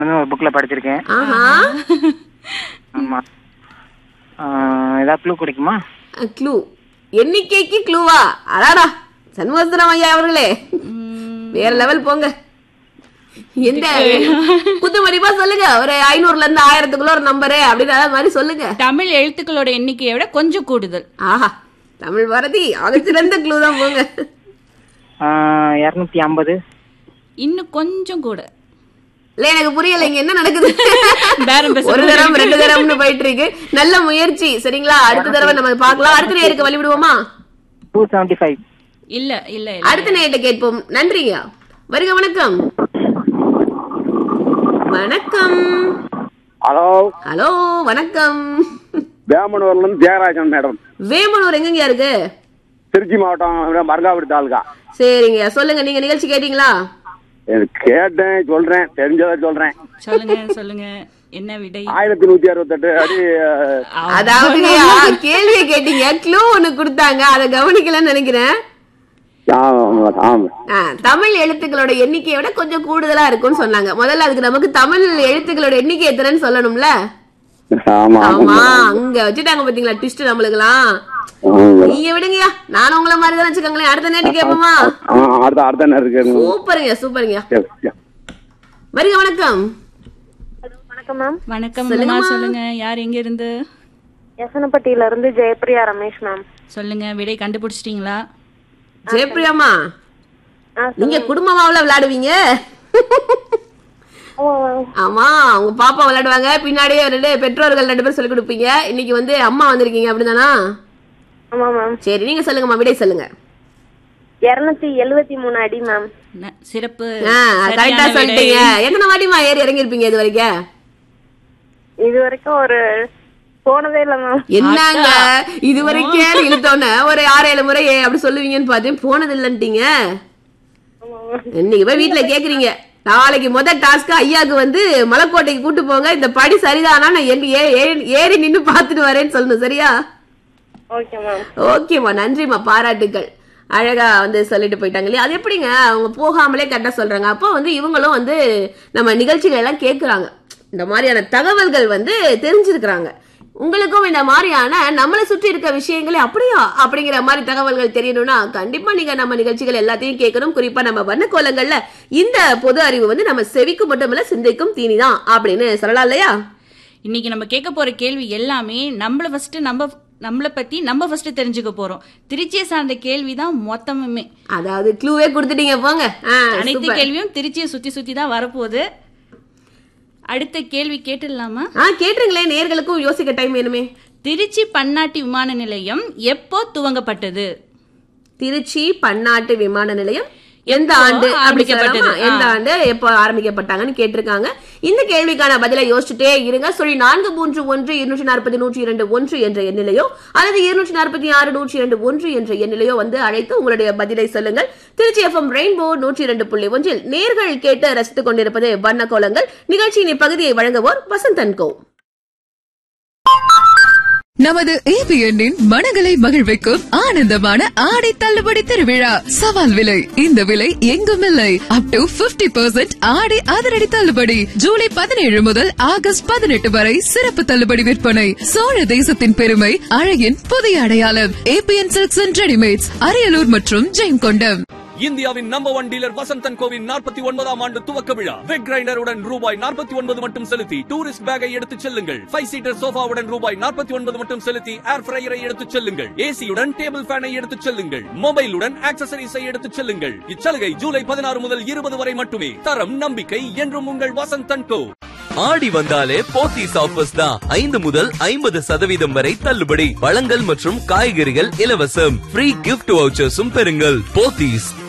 ஒரு புக்கில் படிச்சிருக்கேன் ஆஹா ஆமாம் ஏதாவது க்ளூ கிடைக்குமா க்ளூ எண்ணிக்கைக்கு க்ளூவா அடாடா சண்முகசுந்தரம் ஐயா அவர்களே வேற லெவல் போங்க எந்த குத்து மதிப்பா சொல்லுங்க ஒரு ஐநூறுல இருந்து ஆயிரத்துக்குள்ள ஒரு நம்பரு அப்படின்னு அதாவது மாதிரி சொல்லுங்க தமிழ் எழுத்துக்களோட எண்ணிக்கையை விட கொஞ்சம் கூடுதல் ஆஹா தமிழ் பாரதி ஆகச்சிறந்த க்ளூ தான் போங்க இரநூத்தி ஐம்பது இன்னும் கொஞ்சம் கூட இல்ல எனக்கு புரியல இங்க என்ன நடக்குது பேரம் பேச ஒரு தரம் ரெண்டு தரம்னு போயிட்டு இருக்கு நல்ல முயற்சி சரிங்களா அடுத்த தடவை நம்ம பார்க்கலாம் அடுத்த நேருக்கு வழி விடுவோமா டூ செவன்ட்டி ஃபைவ் இல்ல இல்ல இல்ல அடுத்த நேரிட்ட கேட்போம் நன்றிங்க வருக வணக்கம் வணக்கம் ஹலோ ஹலோ வணக்கம் வேமனூர்ல இருந்து தியாகராஜன் மேடம் வேமனூர் எங்கங்க இருக்கு திருச்சி மாவட்டம் மருங்காவடி தாலுகா சரிங்க சொல்லுங்க நீங்க நிகழ்ச்சி கேட்டீங்களா எனக்கு கேட்டேன் சொல்றேன் தெரிஞ்சதை சொல்றேன் சொல்லுங்க சொல்லுங்க என்ன விடை ஆயிரத்தி நூத்தி அறுபத்தெட்டு அடி அஹ், அதாவதுங்கய்யா கேள்வியை கேட்டீங்க க்ளூ ஒண்ணு கொடுத்தாங்க அதை கவனிக்கலன்னு நினைக்கிறேன் ஆமா, ஆமா. ஆ, தமிழ் எழுத்துக்களோட எண்ணிக்கையை விட கொஞ்சம் கூடுதலா இருக்கும்னு சொன்னாங்க முதல்ல அதுக்கு நமக்கு தமிழ் எழுத்துக்களோட எண்ணிக்கை எத்தனைன்னு சொல்லணும்ல ஆமா ஆமா அங்க வச்சுட்டாங்க பாத்தீங்களா ட்விஸ்ட் நம்மளுக்குலாம் ஆமா. நீங்க விடுங்கய்யா நானும் உங்கள மாதிரி தான் வச்சுக்கோங்களேன் அடுத்த நேரத்து கேட்போமா ஆ, அடுத்த அடுத்த நேரம் இருக்கு சூப்பருங்க சூப்பருங்க சரி, சரி. வருக வணக்கம் வணக்கம் மேம் வணக்கம் அம்மா சொல்லுங்க யார் எங்க இருந்து எசனப்பட்டியில இருந்து ஜெயப்பிரியா ரமேஷ் மேம் சொல்லுங்க விடை கண்டுபிடிச்சிட்டீங்களா ஜெயப்பிரியாமா ஆ, நீங்க குடும்பமாவுல விளையாடுவீங்க ஓ, ஆமா உங்க பாப்பா விளையாடுவாங்க பின்னாடியே ரெண்டு பெற்றோர்கள் ரெண்டு பேரும் சொல்லி கொடுப்பீங்க இன்னைக்கு வந்து அம்மா வந்திருக்கீங்க அப்படிதானா ஆமா மேம் சரி நீங்க சொல்லுங்கம்மா விடை சொல்லுங்க இருநூத்தி எழுவத்தி மூணு அடி மேம் ந- சிறப்பு கரெக்டா சரியான விடை. சொல்லிட்டீங்க எத்தனை வாட்டிமா ஏறி இறங்கிருப்பீங்க இது வரைக்கும் இது வரைக்கும் ஒரு போனதே இல்ல மேம் என்னங்க இது வரைக்கும் இழுத்தோன்னே ஒரு ஆறு ஏழு முறை ஏ- அப்படி சொல்லுவீங்கன்னு பார்த்தேன் போனது இல்லன்ட்டீங்க இன்னைக்கு போய் வீட்டுல கேக்குறீங்க நாளைக்கு முத டாஸ்க் ஐயாக்கு வந்து மலைக்கோட்டைக்கு கூட்டு போங்க இந்த படி சரிதானா நான் ஏறி- ஏ- ஏ- ஏறி நின்னு பாத்துட்டு வரேன்னு சொல்லணும் சரியா ஓகே மேம் ஓகேம்மா நன்றிம்மா பாராட்டுக்கள் அழகா வந்து சொல்லிட்டு போயிட்டாங்க இல்லையா அது எப்படிங்க அவங்க போகாமலே கரெக்டா சொல்றாங்க அப்போ வந்து இவங்களும் வந்து நம்ம நிகழ்ச்சிகள் எல்லாம் கேக்குறாங்க இந்த மாதிரியான தகவல்கள் வந்து தெரிஞ்சிருக்கிறாங்க உங்களுக்கும் இந்த மாதிரியான நம்மளை சுற்றி இருக்க விஷயங்களே அப்படியா அப்படிங்கிற மாதிரி தகவல்கள் தெரியணும்னா கண்டிப்பா நீங்க நம்ம நிகழ்ச்சிகள் எல்லாத்தையும் கேட்கணும் குறிப்பா நம்ம வண்ணக்கோலங்கள்ல இந்த பொது அறிவு வந்து நம்ம செவிக்கும் மட்டுமல்ல சிந்தைக்கும் தீனிதான் அப்படின்னு சொல்லலாம் இல்லையா இன்னைக்கு நம்ம கேட்க போற கேள்வி எல்லாமே நம்மள ஃபர்ஸ்ட் நம்ம நம்மள பத்தி நம்ம ஃபர்ஸ்ட் தெரிஞ்சுக்க போறோம் திருச்சியை சார்ந்த கேள்வி தான் மொத்தமுமே அதாவது க்ளூவே கொடுத்துட்டீங்க போங்க ஆ, அனைத்து super. கேள்வியும் திருச்சியை சுத்தி சுத்தி தான் வரப்போகுது அடுத்த கேள்வி கேட்டுடலாமா ஆ கேட்டுருங்களே நேர்களுக்கும் யோசிக்க டைம் வேணுமே திருச்சி பன்னாட்டு விமான நிலையம் எப்போ துவங்கப்பட்டது திருச்சி பன்னாட்டு விமான நிலையம் எந்த எப்போ ஆண்டு அப்படி ஆரம்பிக்கப்பட்டது? சொல்லலாமா? எந்த ஆ. ஆண்டு எப்போ ஆரம்பிக்கப்பட்டாங்கன்னு கேட்டிருக்காங்க இந்த கேள்விக்கான பதிலை யோசிச்சுட்டே இருங்க சொல்லி நான்கு மூன்று ஒன்று இருநூற்றி நாற்பது நூற்றி இரண்டு ஒன்று என்ற எண்ணிலையோ அல்லது இருநூற்றி நாற்பத்தி ஆறு நூற்றி இரண்டு ஒன்று என்ற எண்ணிலையோ வந்து அழைத்து உங்களுடைய பதிலை சொல்லுங்கள் திருச்சி எஃப்எம் ரெயின்போ நூற்றி இரண்டு புள்ளி ஒன்றில் நேர்கள் கேட்டு ரசித்துக் கொண்டிருப்பது வண்ண கோலங்கள் நிகழ்ச்சியின் இப்பகுதியை வழங்குவோர் வசந்தன் கோ நமது ஏபிஎன்னின் மனங்களை மகிழ்விக்கும் ஆனந்தமான ஆடை தள்ளுபடி திருவிழா சவால் விலை இந்த விலை எங்கும் இல்லை அப் டு 50% பர்சன்ட் ஆடை அதிரடி தள்ளுபடி ஜூலை பதினேழு முதல் ஆகஸ்ட் பதினெட்டு வரை சிறப்பு தள்ளுபடி விற்பனை சோழ தேசத்தின் பெருமை அழகின் புதிய அடையாளம் ABN silks and readymades Ariyalur மற்றும் ஜெயங்கொண்டம் இந்தியாவின் நம்பர் ஒன் டீலர் வசந்தன் கோவின் நாற்பத்தி ஒன்பதாம் ஆண்டு துவக்க விழா வெக் கிரைண்டருடன் ரூபாய் நாற்பத்தி ஒன்பது மட்டும் செலுத்தி டூரிஸ்ட் பேக்கை எடுத்துச் செல்லுங்கள் ஃபைவ் சீட்டர் சோஃபாவுடன் ரூபாய் நாற்பத்தி ஒன்பது மட்டும் செலுத்தி ஏர் ஃப்ரையரை எடுத்துச் செல்லுங்கள் ஏசியுடன் டேபிள் ஃபேனை எடுத்துச் செல்லுங்கள் மொபைலுடன் ஆக்சசரிஸை எடுத்துச் செல்லுங்கள் இச்சலுகை ஜூலை பதினாறு முதல் இருபது வரை மட்டுமே தரம் நம்பிக்கை என்றும் உங்கள் வசந்தன் கோ ஆடி வந்தாலே போத்தீஸ் ஆஃபர்ஸ் தான் ஐந்து முதல் ஐம்பது சதவீதம் வரை தள்ளுபடி பழங்கள் மற்றும் காய்கறிகள் இலவசம் ஃப்ரீ கிஃப்ட் வவுச்சர்ஸும் பெறுங்கள் போத்தீஸ்